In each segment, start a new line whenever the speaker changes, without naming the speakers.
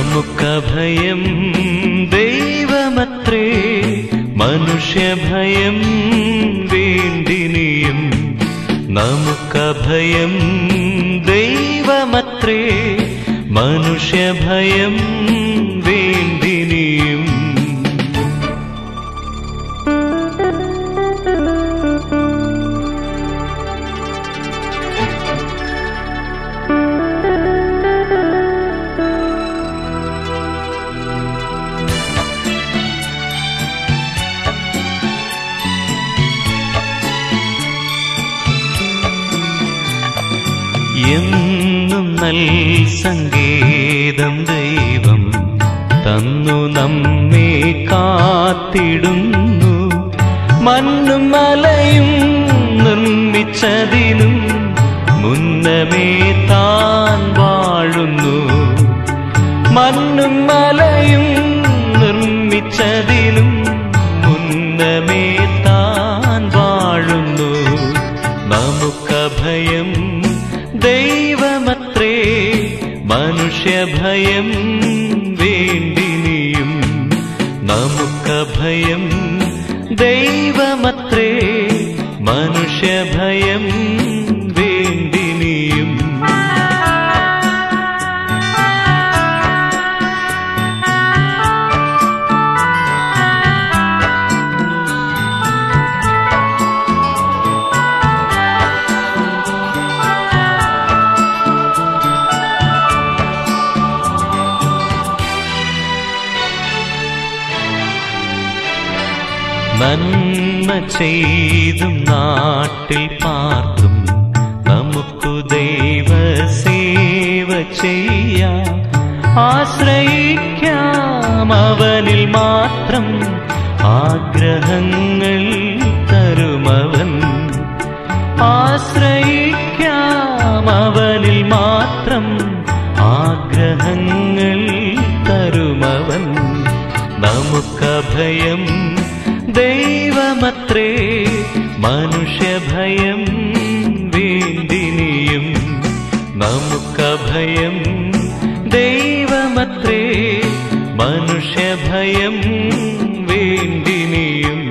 നമുക്കഭയം ദൈവമത്രേ മനുഷ്യഭയം വേണ്ടിനിയും നമുക്കഭയം ദൈവമത്രേ മനുഷ്യഭയം വേണ്ടിനിയും എന്നും നൽ സങ്കേതം ദൈവം തന്നു നമ്മെ കാത്തിടുന്നു മണ്ണും മലയും നിർമ്മിച്ചതിനും മുന്നമേ താൻ വാഴുന്നു മണ്ണും മലയും നിർമ്മിച്ചതിനും മുന്നമേ താൻ വാഴുന്നു നമുക്കഭയം ദൈവമത്രേ മനുഷ്യഭയം വേണ്ടിനിയും നമുക്കഭയം ദൈവമത്രേ മനുഷ്യഭയം വേണ്ടിനിയും നന്മ ചെയ്തും നാട്ടിൽ പാർത്തും നമുക്കു ദൈവ സേവ ചെയ്യാം ആശ്രയിക്കാം അവനിൽ മാത്രം ആഗ്രഹങ്ങൾ തരുമവൻ ആശ്രയിക്കാം അവനിൽ മാത്രം ആഗ്രഹങ്ങൾ തരുമവൻ നമുക്കഭയം ദൈവമത്രേ മനുഷ്യഭയം വേണ്ടിനിയും നമുക്കഭയം ദൈവമത്രേ മനുഷ്യഭയം വേണ്ടിനിയും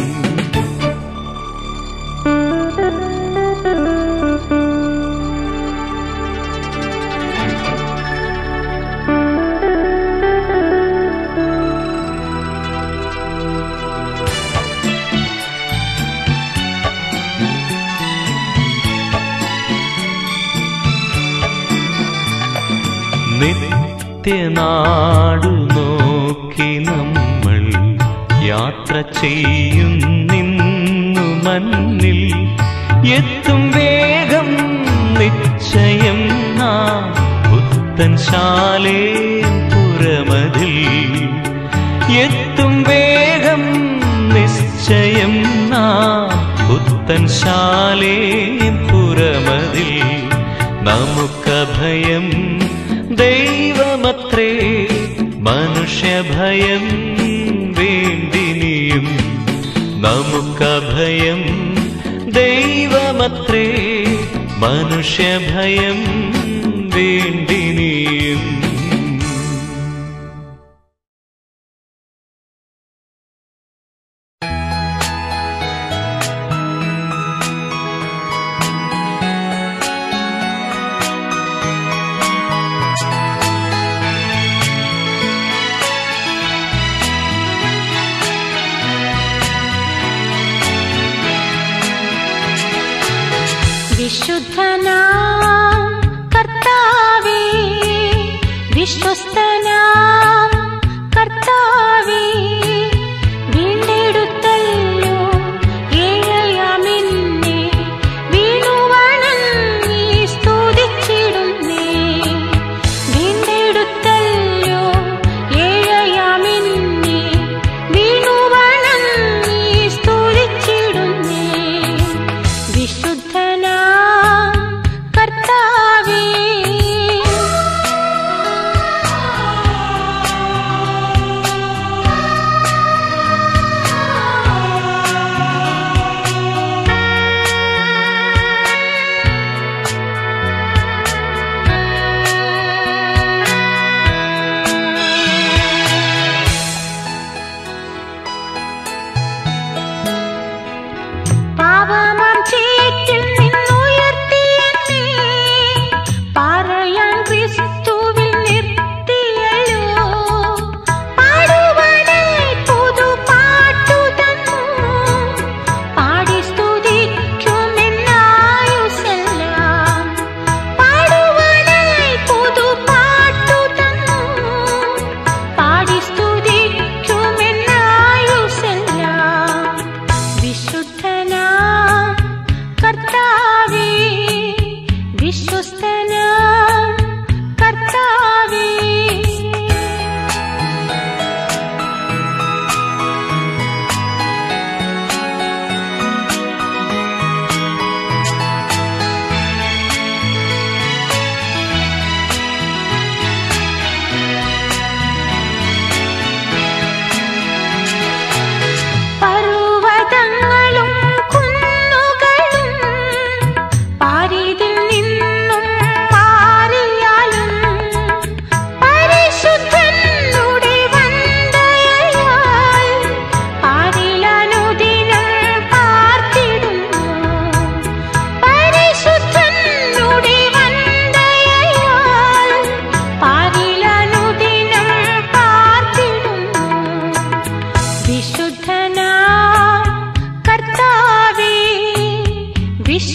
നിത്യനാടു നോക്കി നമ്മൾ യാത്ര ചെയ്യുന്നിന്നു മണ്ണിൽ എത്തും വേഗം നിശ്ചയം നാം പുത്തൻ ശാലേ പുറമതിൽ എത്തും വേഗം നിശ്ചയം നാം പുത്തൻ ശാലേ പുറമതിൽ നമുക്കഭയം ദൈവമത്രേ മനുഷ്യഭയം വേണ്ടിനിയും നമുക്കഭയം ദൈവമത്രേ മനുഷ്യഭയം വേണ്ടിനിയും
വിശുദ്ധനാം കർത്താവേ വിശ്വസ്തനാം കർത്താവേ വീണ്ടെടുത്തല്ലോ ഏഴയാമെന്നെ വീണുവണങ്ങി സ്തുതിച്ചിടുന്നേ വീണ്ടെടുത്തല്ലോ ഏഴയാമെന്നെ വീണുവണങ്ങി സ്തുതിച്ചിടുന്നേ വിശുദ്ധനാം കർത്താവേ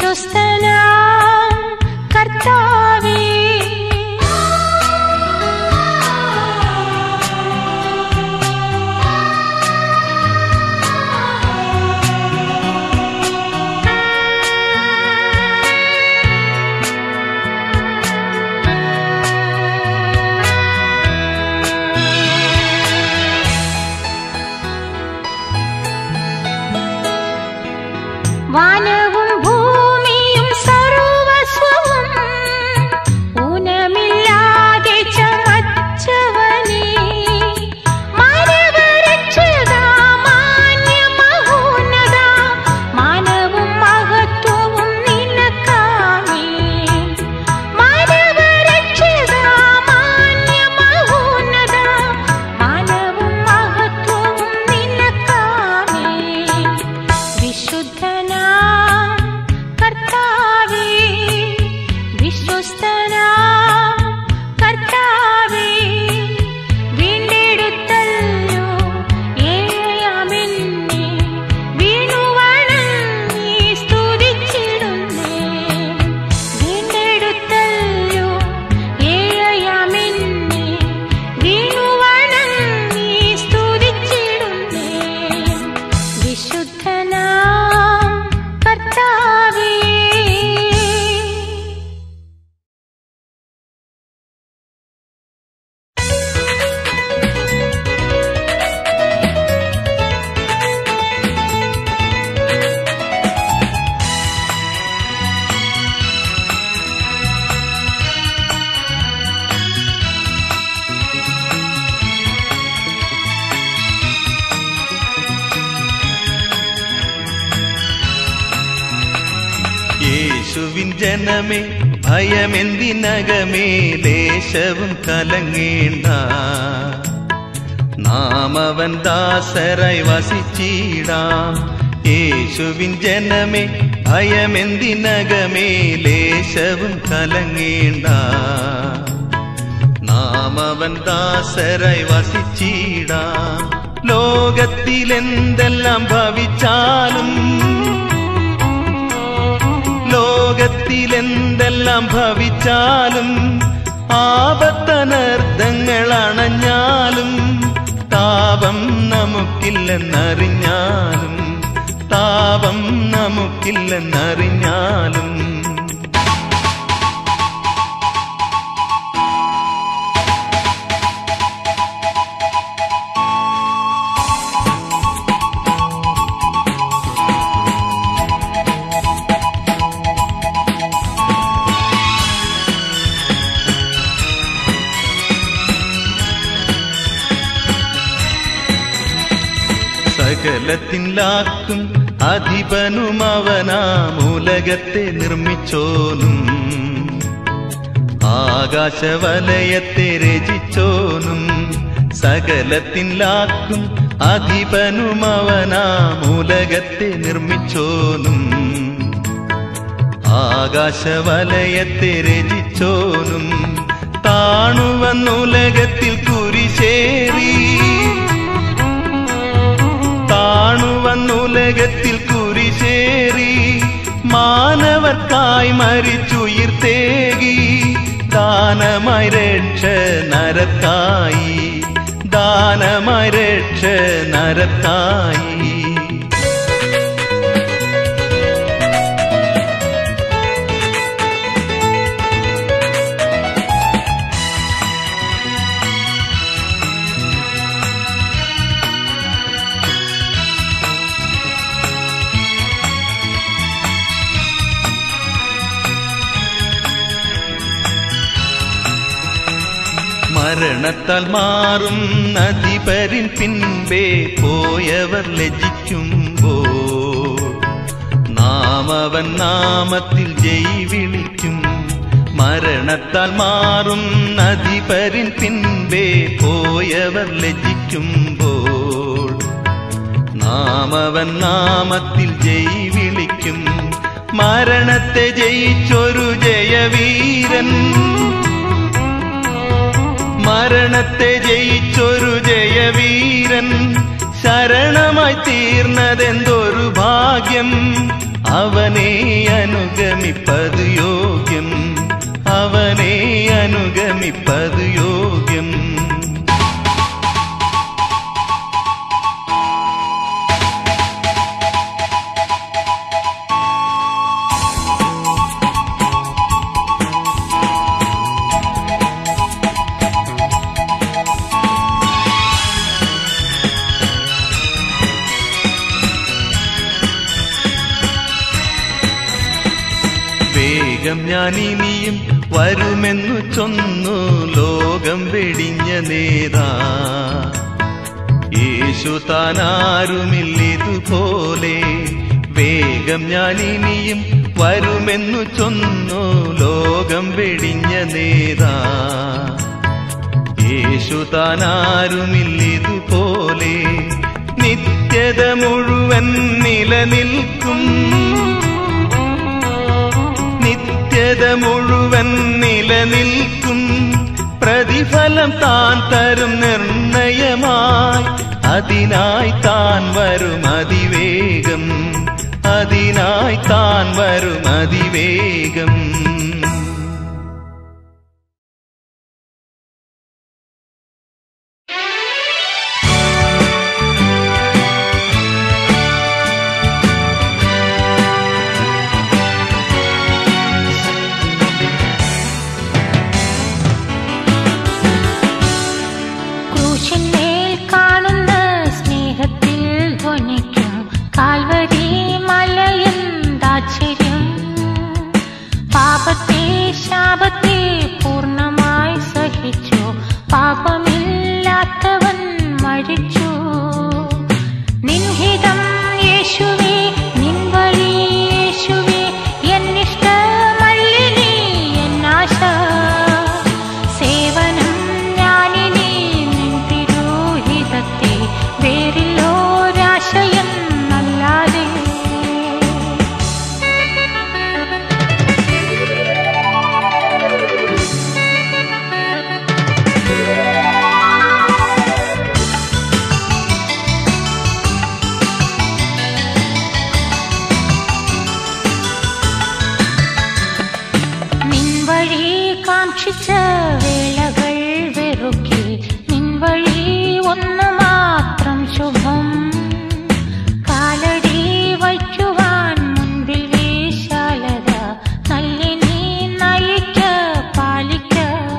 വിശ്വസ്തനാം കർത്താവേ വാനവും ഭൂമിയും സർവസ്വവും ഊനമില്ലാതെ ചമച്ചവനേ മാനവരക്ഷകാ മാന്യമഹോന്നത മാനവും മഹത്വവും നിനക്കാമേ മാനവരക്ഷകാ മാന്യമഹോന്നത മാനവും മഹത്വവും നിനക്കാമേ വിശുദ്ധനാം കർത്താവേ വിശ്വസ്തനാം കർത്താവേ വീണ്ടെടുത്തല്ലോ ഏഴയാമെന്നെ വീണുവണങ്ങി സ്തുതിച്ചിടുന്നേ വീണ്ടെടുത്തല്ലോ ഏഴയാമെന്നെ വീണുവണങ്ങി സ്തുതിച്ചിടുന്നേ വിശുദ്ധനാം കർത്താവേ
യേശുവിൻ ജനമേ ഭയമെന്തിനകമേ ലേശവും കലങ്ങേണ്ട നാം അവൻ ദാസരായി വസിച്ചിടാം യേശുവിൻ ജനമേ ഭയമെന്തിനകമേ ലേശവും കലങ്ങേണ്ട നാം അവൻ ദാസരായി വസിച്ചിടാം ലോകത്തിലെന്തെല്ലാം ഭവിച്ചാലും ലോകത്തിലെന്തെല്ലാം ഭവിച്ചാലും ആപത്തനർത്ഥങ്ങൾ അണഞ്ഞാലും താപം നമുക്കില്ലെന്നറിഞ്ഞാലും താപം നമുക്കില്ലെന്നറിഞ്ഞാലും സകലത്തിൻ ലാക്കും അധിപനും അവനാം ഉലകത്തെ നിർമ്മിച്ചോനും ആകാശവലയത്തെ രചിച്ചോനും സകലത്തിൻ ലാക്കും അധിപനും അവനാം ഉലകത്തെ നിർമ്മിച്ചോനും ആകാശവലയത്തെ രചിച്ചോനും താണുവന്നുലകത്തിൽ കുരിശേറി താണുവന്നുലകത്തിൽ കുരിശേറി മാനവർക്കായി മരിച്ചുയിർത്തേകി ദാനമായി രക്ഷ നരത്തായി ദാനമായി രക്ഷ നരത്തായി മരണത്താൽ മാറും നദിപരിൻ പിൻപേ പോയവർ ലജിക്കുമ്പോ നാമവൻ നാമത്തിൽ ജയ് വിളിക്കും മരണത്താൽ മാറും നദിപരിൻ പിൻപേ പോയവർ ലജിക്കുമ്പോൾ നാമവൻ നാമത്തിൽ ജയ് വിളിക്കും മരണത്തെ ജയിച്ചൊരു ജയവീരൻ മരണത്തെ ജയിച്ചൊരു ജയവീരൻ ശരണമായി തീർന്നതെന്തൊരു ഭാഗ്യം അവനെ അനുഗമിപ്പത് യോഗ്യം അവനെ അനുഗമിപ്പത് യോഗ്യം വേഗം ഞാൻ ഇനിയും വരുമെന്നു ചൊന്നു ലോകം വെടിഞ്ഞ നേതാ യേശു താനാരുമില്ലിതുപോലെ വേഗം ഞാൻ ഇനിയും വരുമെന്നു ചൊന്നു ലോകം വെടിഞ്ഞ നേതാ യേശു താനാരുമില്ലിതുപോലെ നിത്യത മുഴുവൻ നിലനിൽക്കും നിത്യത മുഴുവൻ നിലനിൽക്കും പ്രതിഫലം താൻ തരും നിർണയമായി അതിനായി താൻ വരും അതിവേഗം അതിനായി താൻ വരും അതിവേഗം
ക്രൂശിന്മേൽ കാണുന്ന സ്നേഹത്തിൽ ധ്വനിക്കും കാൽവരി മലയെന്താശ്ചര്യം പാപത്തെ ശാപത്തെ പൂർണ്ണമായി സഹിച്ചു പാപമില്ലാത്തവൻ മരിച്ചു നിൻഹിതം യേശുവേ നിൻ വഴി യേശുവേ എന്നിഷ്ടമല്ലിനി എന്നാശ സേവനം ഞാനിനി നിൻ തിരുഹിതത്തെ വേറില്ലോരാശയെന്നല്ലാതെ നിൻ വഴി കാക്ഷിച്ച വേളകൾ വെറുക്കി നിൻ വഴി ഒന്നു മാത്രം ശുഭം കാലടി വയ്ക്കുവാൻ മുൻപിൽ വിശാലത നല്ലിനി നയിക്ക പാലിക്ക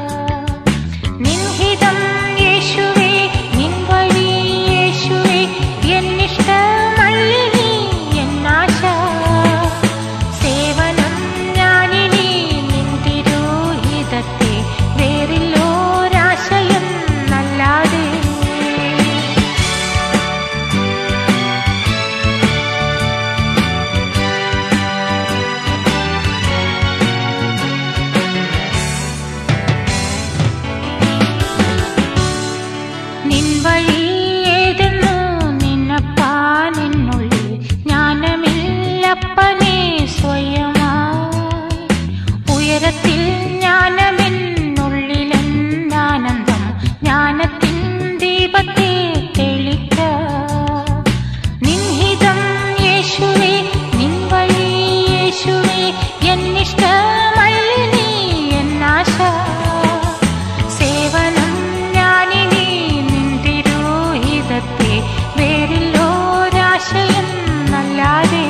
നിൻഹിതം യേശുവേ നിൻ വഴി യേശുവേ എന്നിഷ്ടമല്ലിനി എന്നാശ സേവനം ഞാനിനി നിൻ തിരുഹിതത്തെ വേറില്ലോരാശയെന്നല്ലാതെ നിൻ വഴി ഏതെന്നു നിന്നപ്പാ നിന്നുള്ളിൽ ജ്ഞാനമില്ലപ്പനെ സ്വയമായി ഉയരത്തിൽ ജ്ഞാനമെന്നുള്ളിലെന്നാനന്ദം ജ്ഞാനത്തിൻ ദീപത്തെ തെളിക്ക നിൻഹിതം യേശുവേ നിൻ വഴി യേശുവേ എന്നിഷ്ടമല്ലിനി എന്നാശ സേവനം ഞാനിനി നിൻ തിരുഹിതത്തെ വേറില്ലോരാശയെന്നല്ലാതെ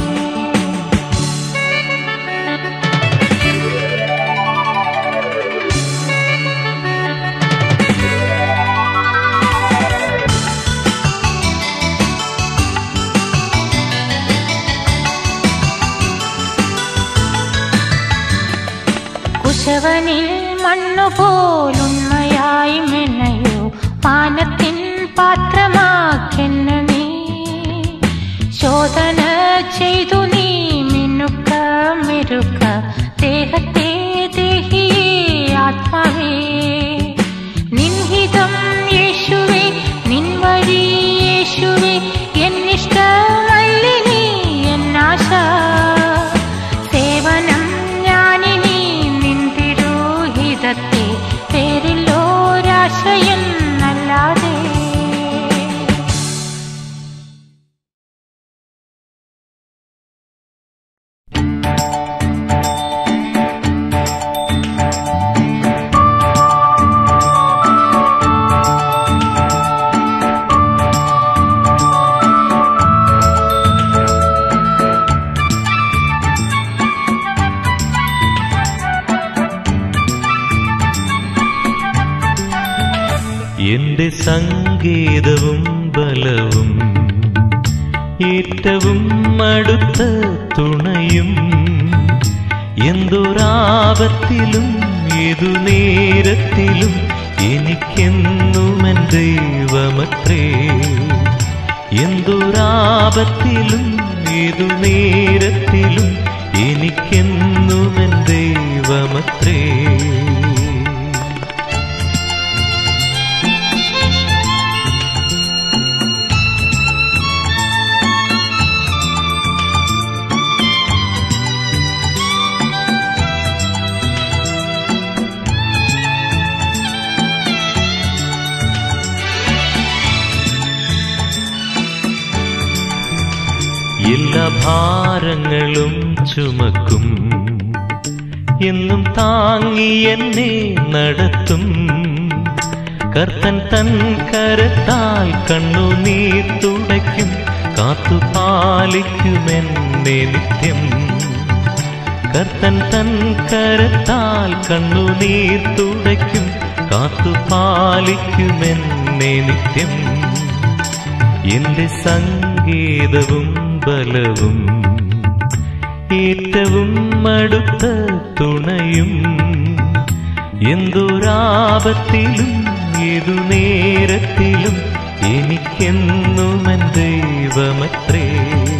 കുശവനിൽ മണ്ണുപോലുണ്മയായി മെനയോ പാനത്തിൻ പാത്രമാക്കെന്ന നീ ശോധന ചെയ്തു നീ മിനുക്ക മെരുക്ക ദേഹത്തെ ദേഹിയേ ആത്മാവേ നിൻഹിതം യേശുവേ നിൻ വഴി യേശുവേ എന്നിഷ്ടമല്ലിനി എന്നാശ സേവനം ഞാനിനി നിൻ തിരുഹിതത്തെ പേരില്ലോരാശയെന്നല്ലാതെ
എന്റെ സങ്കേതവും ബലവും ഏറ്റവും അടുത്ത തുണയും എന്തൊരാപത്തിലും ഏതു നേരത്തിലും എനിക്കെന്നും എൻ ദൈവമത്രേ എന്തൊരാപത്തിലും ഏതു നേരത്തിലും എനിക്കെന്നും എൻ ദൈവമത്രേ എല്ലാ ഭാരങ്ങളും ചുമക്കും എന്നും താങ്ങി എന്നെ നടത്തും കർത്തൻ തൻ കരത്താൽ കണ്ണുനീർ തുടയ്ക്കും കാത്തുപാലിക്കുമെന്നെ നിത്യം കർത്തൻ തൻ കരത്താൽ കണ്ണുനീർ തുടയ്ക്കും കാത്തുപാലിക്കുമെന്നെ നിത്യം എന്റെ സംഗീതവും ബലവും ഏറ്റവും അടുത്ത തുണയും എന്തൊരാപത്തിലും ഏതു നേരത്തിലും എനിക്കെന്നും എൻ ദൈവമത്രേ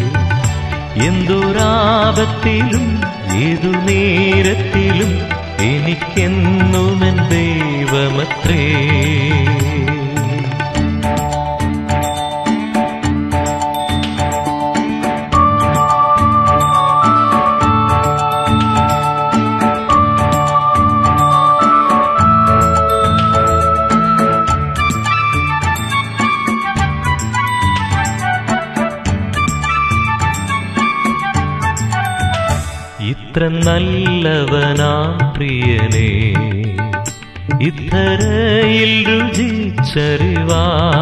എന്തൊരാപത്തിലും ഏതു നേരത്തിലും എനിക്കെന്നും എൻ ദൈവമത്രേ ഇത്ര നല്ലവനാ പ്രിയനെ ഇത്തരയിൽ രുചിച്ചറിവാ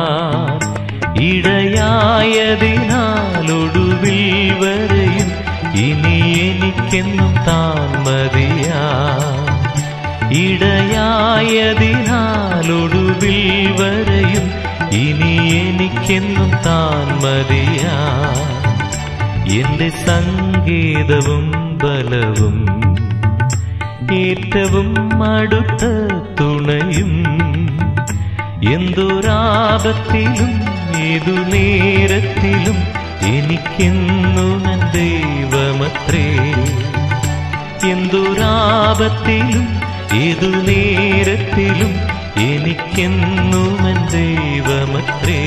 ഇടയായതിനാലൊടുവിൽ വരെയും ഇനി എനിക്കെന്നും താൻ മതിയാ ഇടയായതിനാലൊടുവിൽ വരെയും ഇനി എനിക്കെന്നും താൻ മതിയാ എന്റെ സംഗീതവും ബലവും ഏറ്റവും അടുത്ത തുണയും എന്തൊരാപത്തിലും ഏതു നേരത്തിലും എനിക്കെന്നും എൻ ദൈവമത്രേ എന്തൊരാപത്തിലും ഏതു നേരത്തിലും എനിക്കെന്നും എൻ ദൈവമത്രേ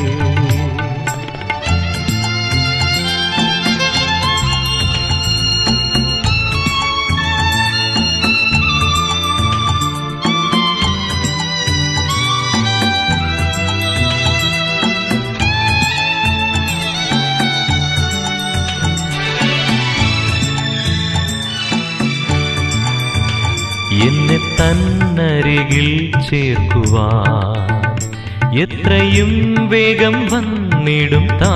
എന്നെ തന്നരികിൽ ചേർക്കുവാൻ എത്രയും വേഗം വന്നിടും താ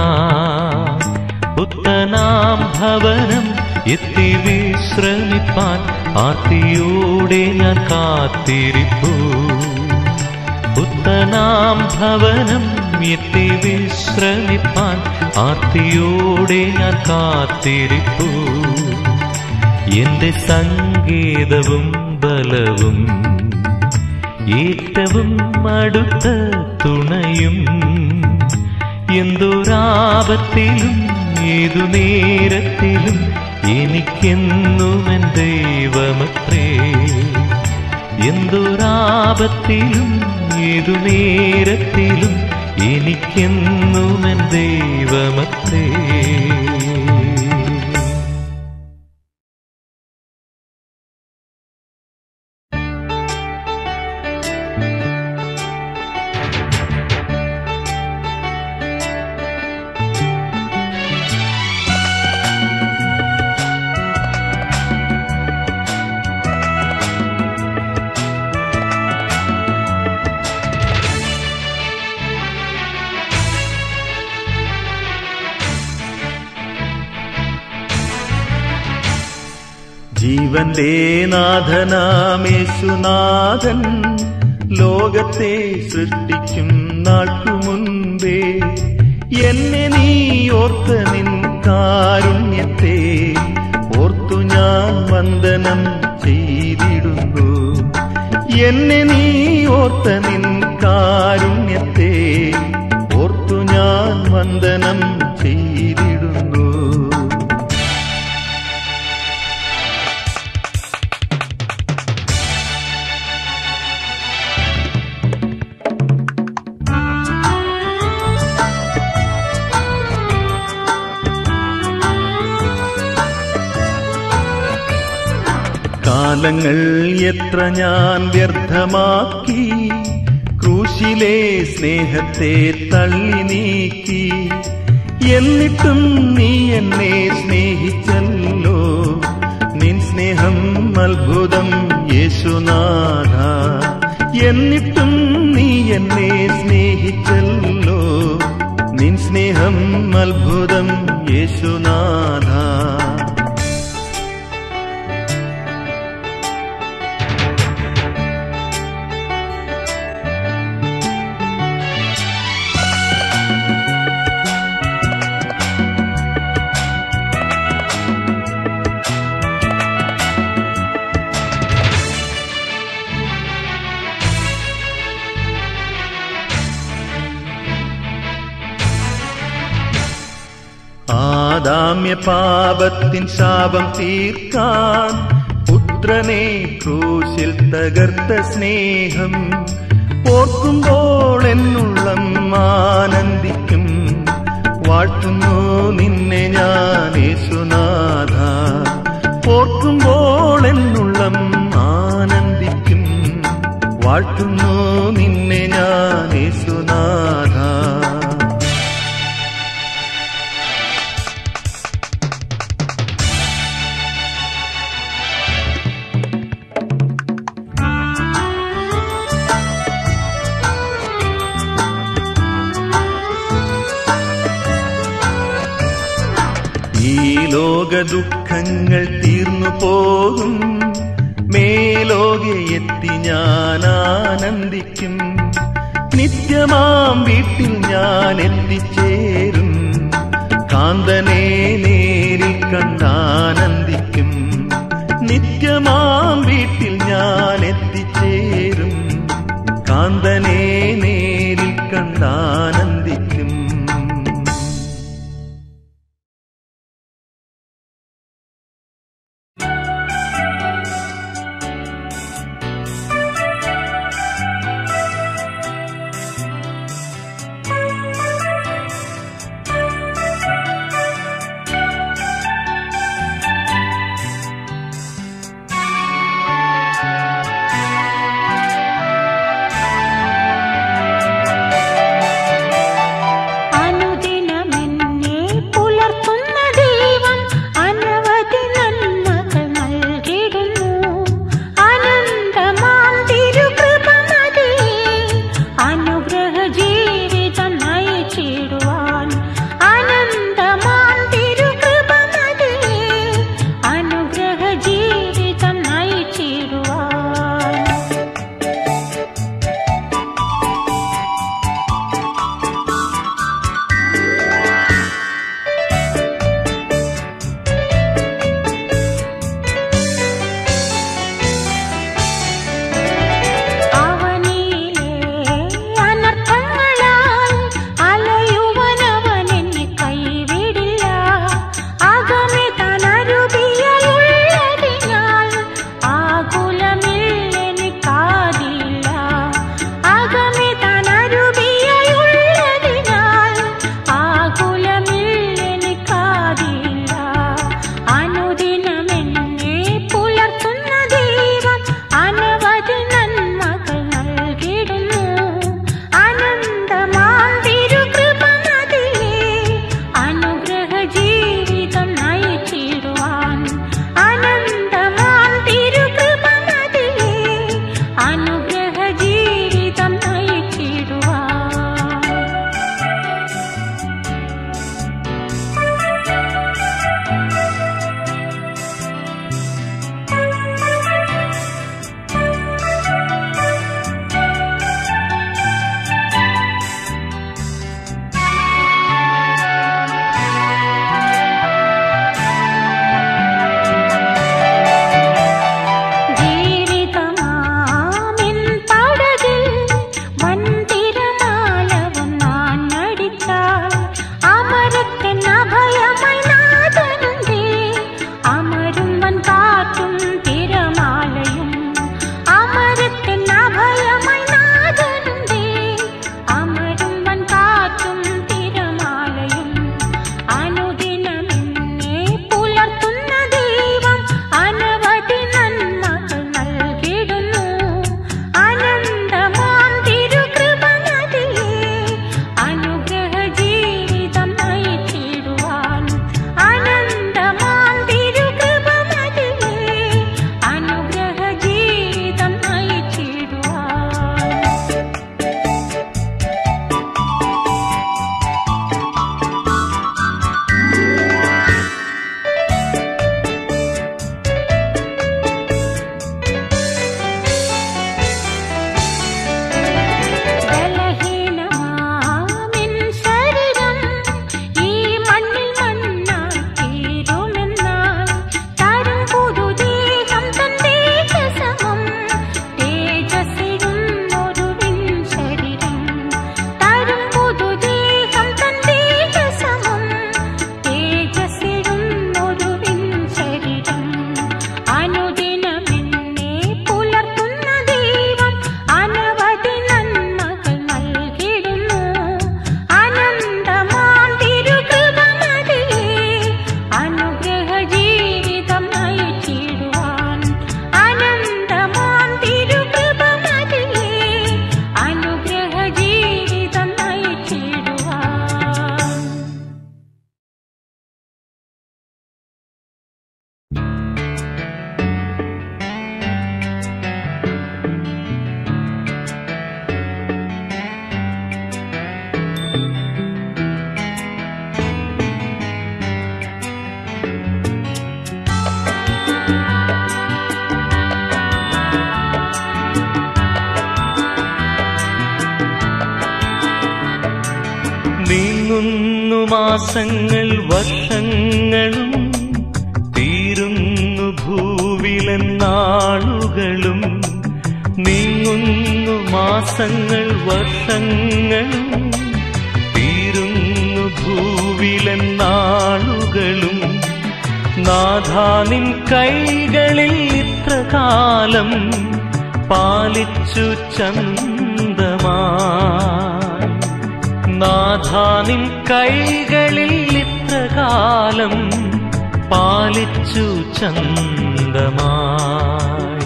പുത്തനാം ഭവനം എത്തി വിശ്രമിപ്പാൻ ആർത്തിയോടെ ഞാൻ കാത്തിരിപ്പൂ പുത്തനാം ഭവനം എത്തി വിശ്രമിപ്പാൻ ആർത്തിയോടെ ഞാൻ കാത്തിരിപ്പൂ എന്റെ സംഗീതവും ബലവും ഏറ്റവും അടുത്ത തുണയും എന്തൊരാപത്തിലും ഏതു നേരത്തിലും എനിക്കെന്നും എൻ ദൈവമത്രേ എന്തൊരാപത്തിലും ഏതു നേരത്തിലും എനിക്കെന്നും എൻ ദൈവമത്രേ
ജീവന്റെ നാഥനാമേശുനാഥൻ
ലോകത്തെ സൃഷ്ടിക്കും നാൾക്കു മുൻപേ എന്നെ നീ ഓർത്ത നിൻ കാരുണ്യത്തെ ഓർത്തു ഞാൻ വന്ദനം ചെയ്തിടുന്നു എന്നെ നീ ഓർത്ത നിൻ കാരുണ്യത്തെ ഓർത്തു ഞാൻ വന്ദനം ചെയ്തിടുന്നു കാലങ്ങൾ എത്ര ഞാൻ വ്യർത്ഥമാക്കി ക്രൂശിലെ സ്നേഹത്തെ തള്ളി നീക്കി എന്നിട്ടും നീ എന്നെ സ്നേഹിച്ചല്ലോ നിൻ സ്നേഹം അത്ഭുതം യേശുനാഥ എന്നിട്ടും നീ എന്നെ സ്നേഹിച്ചല്ലോ നിൻ സ്നേഹം അത്ഭുതം യേശുനാഥ ആദാമ്യ പാപത്തിൻ ശാപം തീർക്കാൻ പുത്രനെ ക്രൂശിൽ തകർത്ത സ്നേഹം ഓർക്കുമ്പോൾ എന്നുള്ളം ആനന്ദിക്കും വാഴ്ത്തുന്നു നിന്നെ ഞാൻ യേശുനാഥ ഓർക്കുമ്പോൾ എന്നുള്ളം ആനന്ദിക്കും വാഴ്ത്തുന്നു നിന്നെ ഞാൻ യേശുനാഥ ഈ ലോക ദുഃഖങ്ങൾ തീർന്നു പോകും മേലോകെ എത്തി ഞാൻ ആനന്ദിക്കും നിത്യമാം വീട്ടിൽ ഞാൻ എത്തിച്ചേരും കാന്തനെ നേരിൽ കണ്ടാനന്ദിക്കും നിത്യമാം വീട്ടിൽ ഞാൻ എത്തിച്ചേരും കാന്തനെ നേരിൽ കണ്ടാനന്ദിക്കും മാസങ്ങൾ വർഷങ്ങളും തീരുന്നു ഭൂവിലൻ നാളുകളും നീങ്ങുന്നു മാസങ്ങൾ വർഷങ്ങളും തീരുന്നു ഭൂവിലൻ നാളുകളും നാഥാനിൻ കൈകളിൽ ഇത്ര കാലം പാലിച്ചു ചന്തമായി നാഥാനിൻ കൈകളിൽ ഇത്ര കാലം പാലിച്ചു ചന്തമായി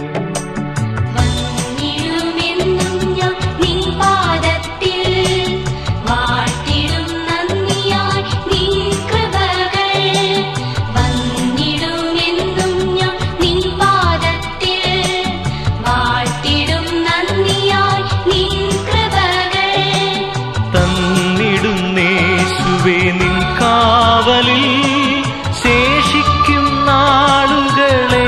വന്നിടുമെന്നും ഞാൻ നിൻ പാദത്തിൽ വാഴ്ത്തിടും നന്ദിയായി നിൻ കൃപകൾ വന്നിടുമെന്നും ഞാൻ നിൻ പാദത്തിൽ വാഴ്ത്തിടും നന്ദിയായി നിൻ കൃപകൾ
തന്നിടുന്നേശുവേ നിൻ കാവലിൽ ശേഷിക്കും നാളുകളെ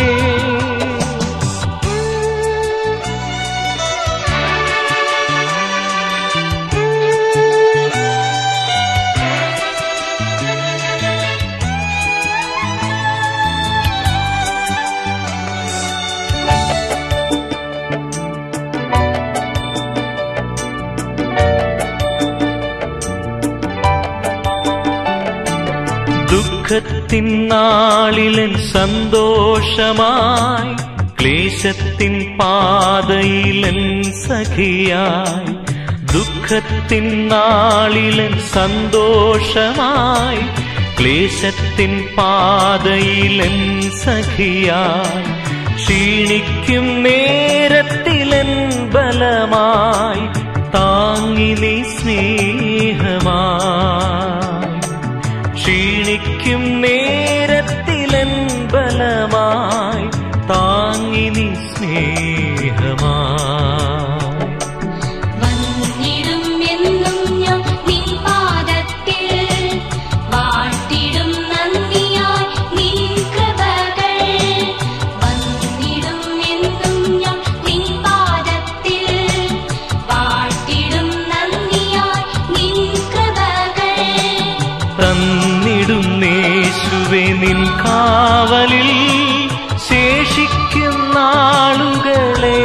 ദുഃഖത്തിൻ നാളിലൻ സന്തോഷമായി ക്ലേശത്തിൻ പാതയിലൻ സഖിയായി ദുഃഖത്തിൻ നാളിലൻ സന്തോഷമായി ക്ലേശത്തിൻ പാതയിലൻ സഖിയായി ക്ഷീണിക്കും നേരത്തിലൻ ബലമായി താങ്ങി നീ സ്നേഹമായി ക്ഷീണിക്കും നേരത്തിലൻ ബലമായി താങ്ങി നീ സ്നേഹമായി
വന്നിടും എന്നും ഞാൻ നിൻ പാദത്തിൽ വാഴ്ത്തിടും നന്ദിയായി നിൻ കൃപകൾ വന്നിടും എന്നും ഞാൻ നിൻ പാദത്തിൽ വാഴ്ത്തിടും നന്ദിയായി നിൻ കൃപകൾ
തന്നിടുന്നേശുവെ നിൻ കാവലിൽ ശേഷിക്കും നാളുകളെ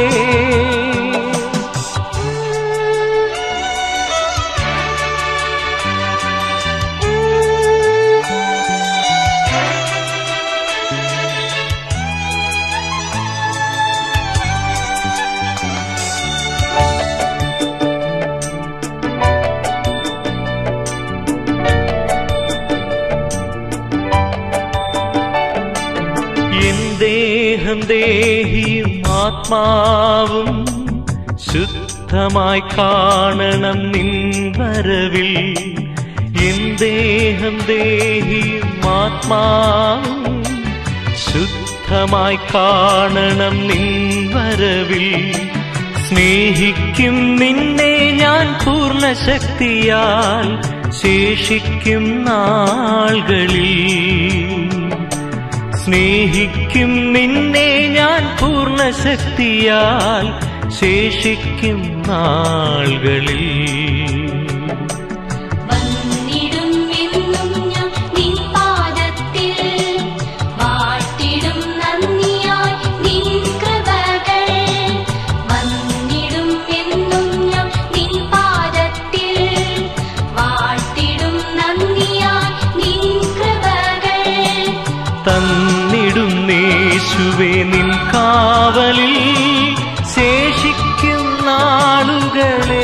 എൻ ദേഹം ദേഹിയും ആത്മാവും ശുദ്ധമായി കാണണം നിൻ വരവിൽ എൻ ദേഹം ദേഹിയും ആത്മാവും ശുദ്ധമായി കാണണം നിൻ വരവിൽ സ്നേഹിക്കും നിന്നെ ഞാൻ പൂർണ്ണ ശക്തിയാൽ ശേഷിക്കും നാളുകളിൽ സ്നേഹിക്കും നിന്നെ ഞാൻ പൂർണ്ണ ശക്തിയാൽ ശേഷിക്കും നാളുകളിൽ
വന്നിടും എന്നും ഞാൻ നിൻ പാദത്തിൽ വാഴ്ത്തിടും നന്ദിയായി നിൻ കൃപകൾ വന്നിടും എന്നും ഞാൻ നിൻ പാദത്തിൽ വാഴ്ത്തിടും നന്ദിയായി നിൻ കൃപകൾ
തന്നിടുന്നേശുവേ നിൻ കാവലിൽ ശേഷിക്കും നാളുകളെ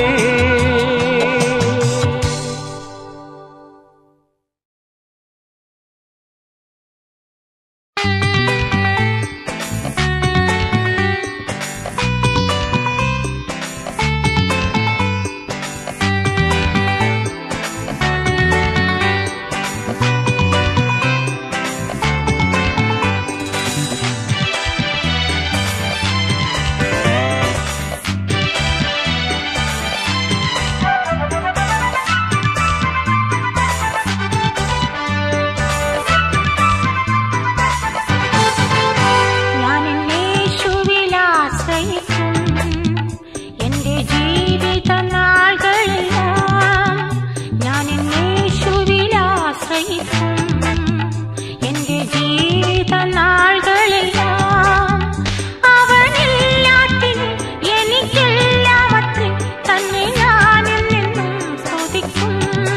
ജീവിത നാളുകളെല്ലാം അവനില്ലാത്തിനും എനിക്കെല്ലാമത്രേ തന്നെ ഞാനെന്നും സ്തുതിക്കും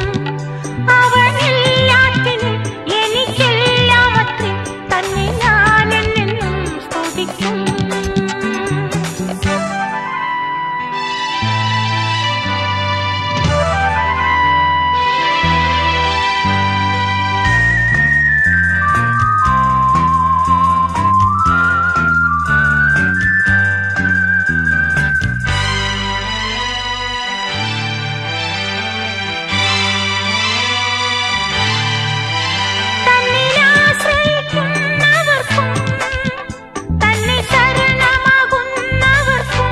അവനില്ലാത്തിനും എനിക്കെല്ലാമത്രേ തന്നെ ഞാനെന്നും സ്തുതിക്കും തന്നിലാശ്രയിക്കുന്നവർക്കും തന്നെ ശരണമാകുന്നവർക്കും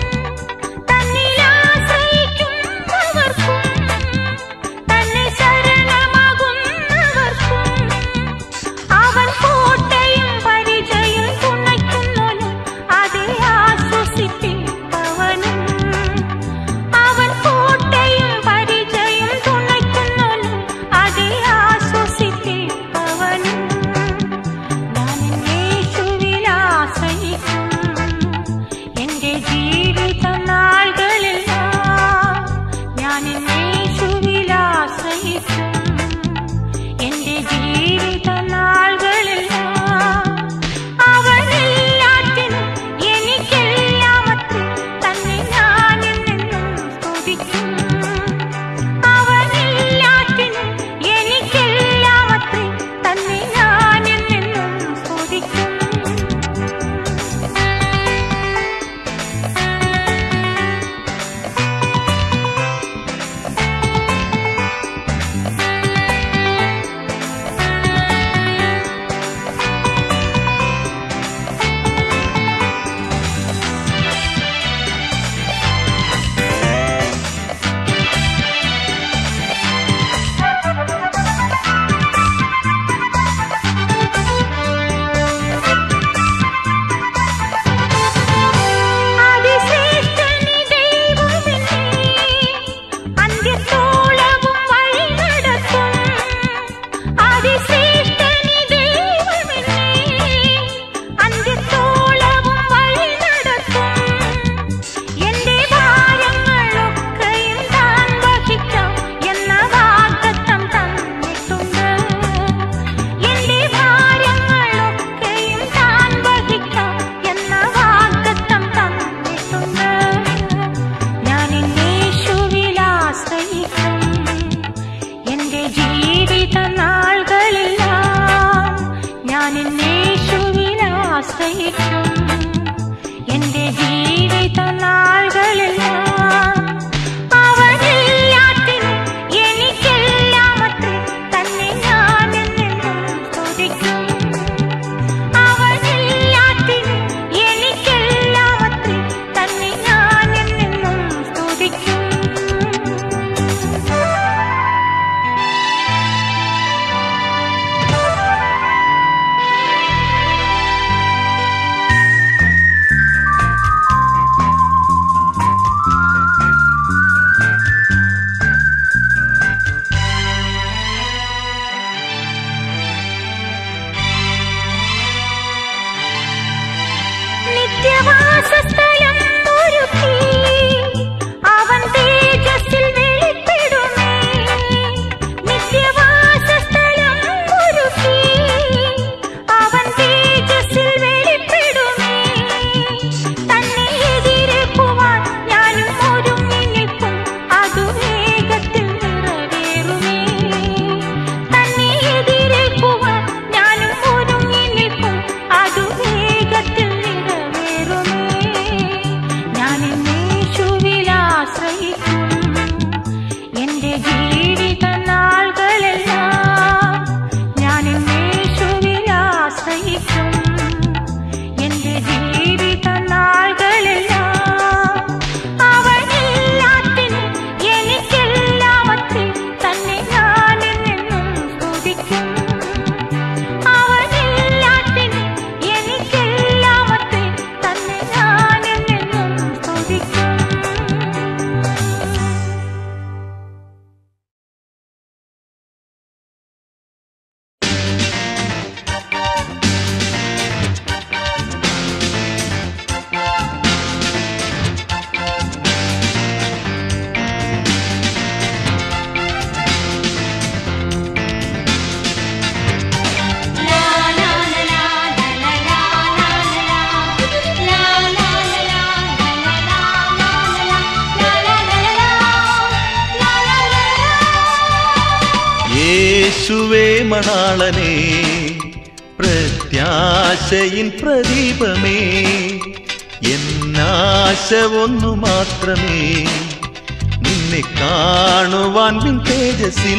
തന്നിലാശ്രയിക്കുന്നവർക്കും തന്നെ ശരണമാകുന്നവർക്കും അവൻ കോട്ടയും പരിചയം തുണയ്ക്കുന്നവനും അതേ ആശ്വസിപ്പിപ്പവനും അവൻ കോട്ടയും പരിചയം തുണയ്ക്കുന്നവനും അതേ ആശ്വസിപ്പിപ്പവനും ഞാൻ യേശുവിൽ ആശ്രയിക്കും എന്റെ ജീവിത നാളുകളെല്ലാം ഞാൻ യേശുവിൽ ആശ്രയിക്കും എന്റെ ജീവിത നാളുകളെല്ലാം അവനെല്ലാറ്റിനും എനിക്കെല്ലാമത്രേ തന്നെ ഞാനെന്നും സ്തുതിക്കും അവനെല്ലാറ്റിനും എനിക്കെല്ലാമത്രേ തന്നെ ഞാനെന്നും സ്തുതിക്കും അതിശ്രേഷ്ഠനി ദൈവമെന്നേ അന്ത്യത്തോളവും വഴി നടത്തും അതിശ്രേഷ്ഠനി ദൈവമെന്നേ അന്ത്യത്തോളവും വഴി നടത്തും എന്റെ ഭാരങ്ങളൊക്കെയും താൻ വഹിക്കാം എന്ന വാഗ്ദത്തം തന്നിട്ടുണ്ട് എന്റെ ഭാരങ്ങളൊക്കെയും താൻ വഹിക്കാം എന്ന വാഗ്ദത്തം തന്നിട്ടുണ്ട് ഞാൻ യേശുവിൽ ആശ്രയിക്കും എന്റെ ജീവിത നാളുകളെല്ലാം ഞാൻ യേശുവിൽ ആശ്രയിക്കും എന്റെ ജീവിത നാളുകളെല്ലാം അവനെല്ലാറ്റിനും എനിക്കെല്ലാമത്രേ തന്നെ ഞാനെന്നും സ്തുതിക്കും അവനെല്ലാറ്റിനും എനിക്കെല്ലാമത്രേ തന്നെ ഞാനെന്നും സ്തുതിക്കും
യേശുവേ മണാളനെ പ്രത്യാശയിൻ പ്രദീപമേ എന്നാശ ഒന്നു മാത്രമേ നിന്നെ കാണുവാൻ വിൻ തേജസ്സിൽ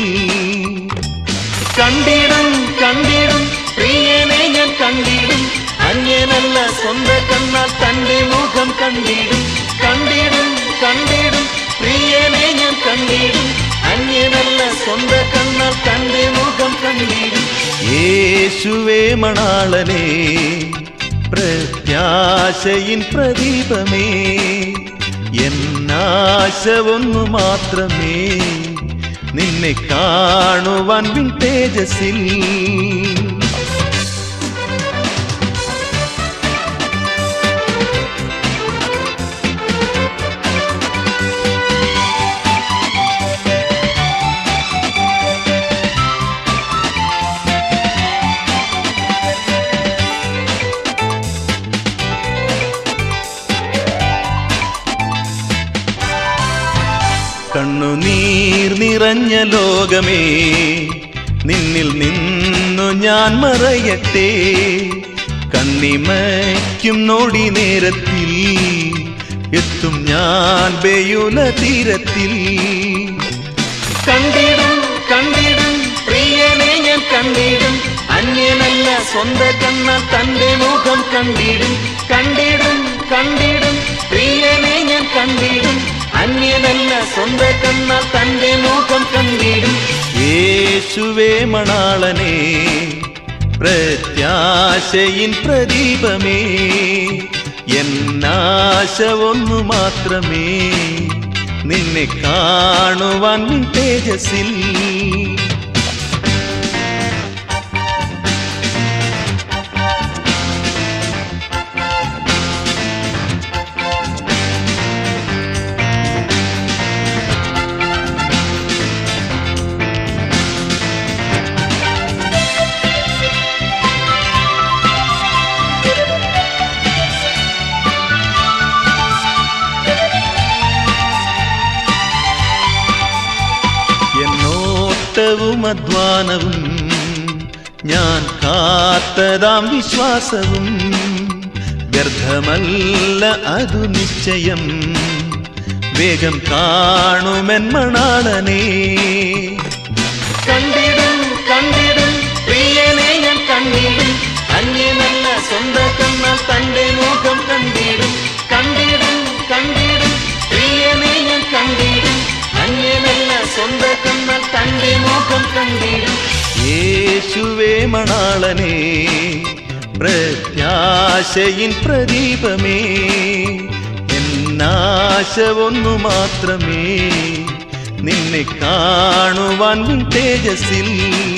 കണ്ടിടും കണ്ടിടും പ്രിയനെ ഞാൻ കണ്ടിടും അന്യനല്ല സ്വന്ത കണ്ണാൽ തന്റെ മുഖം കണ്ടിടും കണ്ടിടും കണ്ടിടും പ്രിയനെ ഞാൻ കണ്ടിടും അന്യനല്ല സ്വന്ത കണ്ണാൽ തന്റെ മുഖം കണ്ടിടും യേശുവേ മണാളനെ പ്രത്യാശയിൻ പ്രദീപമേ എന്നാശ ഒന്നു മാത്രമേ നിന്നെ കാണുവാൻ വിൻ തേജസ്സിൽ കണ്ണുനീർ നിറഞ്ഞ ലോകമേ നിന്നിൽ നിന്നു ഞാൻ മറയട്ടെ കണ്ണിമയ്ക്കും നോടി നേരത്തിൽ എത്തും ഞാൻ ബെയുല തീരത്തിൽ കണ്ടിടും കണ്ടിടും പ്രിയനെ ഞാൻ കണ്ടിടും അന്യനല്ല സ്വന്ത കണ്ണ തന്റെ മുഖം കണ്ടിടും കണ്ടിടും കണ്ടിടും പ്രിയനെ ഞാൻ കണ്ടിടും അന്യനല്ല സ്വന്ത കണ്ണ തന്റെ മുഖം കണ്ടിടും യേശുവേ മണാളനെ പ്രത്യാശയിൻ പ്രദീപമേ എന്നാശ ഒന്നു മാത്രമേ നിന്നെ കാണുവാൻ നിൻ തേജസ്സിൽ എന്നോട്ടവും അധ്വാനവും ഞാൻ കാത്തതാം വിശ്വാസവും വ്യർത്ഥമല്ല അതു നിശ്ചയം വേഗം കാണുമെൻ മണാളനെ കണ്ടിടും കണ്ടിടും പ്രിയനെ ഞാൻ കണ്ടിടും അന്യനല്ല സ്വന്ത കണ്ണാൽ തന്റെ മുഖം കണ്ടിടും കണ്ടിടും കണ്ടിടും പ്രിയനെ ഞാൻ കണ്ടിടും അന്യനല്ല സ്വന്ത കണ്ണാൽ തന്റെ മുഖം കണ്ടിടും യേശുവേ മണാളനെ പ്രത്യാശയിൻ പ്രദീപമേ എന്നാശ ഒന്നു മാത്രമേ നിന്നെ കാണുവാൻ നിൻ തേജസ്സിൽ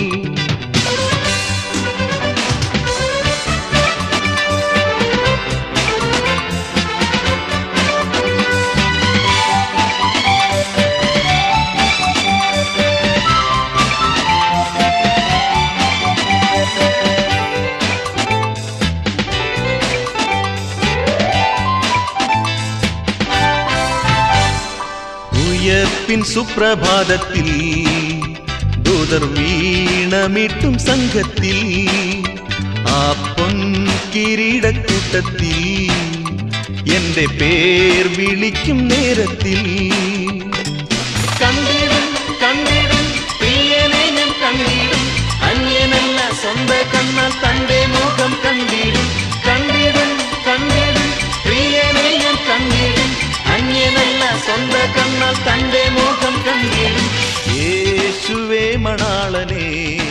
ഉയർപ്പിൻ സുപ്രഭാതത്തിൽ ദൂതർ വീണമിട്ടും സംഘത്തിൽ ആ പൊൻ കിരീടക്കൂട്ടത്തിൽ എന്റെ പേർ വിളിക്കും നേരത്തിൽ കണ്ടിടും കണ്ടിടും പ്രിയനെ ഞാൻ കണ്ടിടും അന്യനല്ല സ്വന്ത കണ്ണാൽ തന്റെ മുഖം കണ്ടിടും കണ്ടിടും കണ്ടിടും പ്രിയനെ ഞാൻ കണ്ടിടും അന്യനല്ല സ്വന്ത കണ്ണാൽ തന്റെ മുഖം കണ്ടിടും യേശുവേ മണാളനെ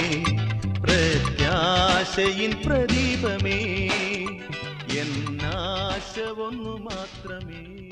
പ്രത്യാശയിൻ പ്രദീപമേ എന്നാശ ഒന്നു മാത്രമേ